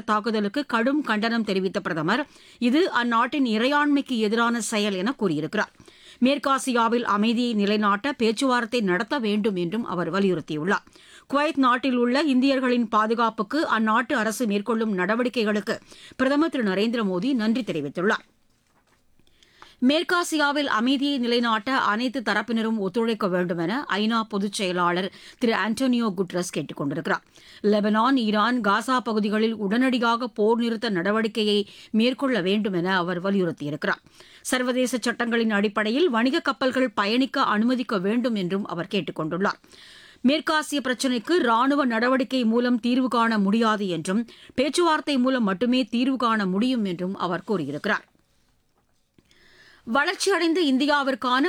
பயங்கரவாத தாக்குதலுக்கு கடும் கண்டனம் தெரிவித்த பிரதமர் இது அந்நாட்டின் இறையாண்மைக்கு எதிரான செயல் என கூறியிருக்கிறார் மேற்காசியாவில் அமைதியை நிலைநாட்ட பேச்சுவார்த்தை நடத்த வேண்டும் என்றும் அவர் வலியுறுத்தியுள்ளார் குவைத் நாட்டில் உள்ள இந்தியர்களின் பாதுகாப்புக்கு அந்நாட்டு அரசு மேற்கொள்ளும் நடவடிக்கைகளுக்கு பிரதமர் திரு நரேந்திர மோடி நன்றி தெரிவித்துள்ளார் மேற்காசியாவில் அமைதியை நிலைநாட்ட அனைத்து தரப்பினரும் ஒத்துழைக்க வேண்டும் என ஐநா பொதுச் செயலாளர் திரு ஆண்டோனியோ குட்ரஸ் கேட்டுக் கொண்டிருக்கிறார் லெபனான் ஈரான் காசா பகுதிகளில் உடனடியாக போர் நிறுத்த நடவடிக்கையை மேற்கொள்ள வேண்டும் என அவர் வலியுறுத்தியிருக்கிறார் சர்வதேச சட்டங்களின் அடிப்படையில் வணிக கப்பல்கள் பயணிக்க அனுமதிக்க வேண்டும் என்றும் அவர் கேட்டுக் கொண்டுள்ளார் மேற்காசிய பிரச்சினைக்கு ராணுவ நடவடிக்கை மூலம் தீர்வு காண முடியாது என்றும் பேச்சுவார்த்தை மூலம் மட்டுமே தீர்வு காண முடியும் என்றும் அவர் கூறியிருக்கிறார் வளர்ச்சியடைந்த இந்தியாவிற்கான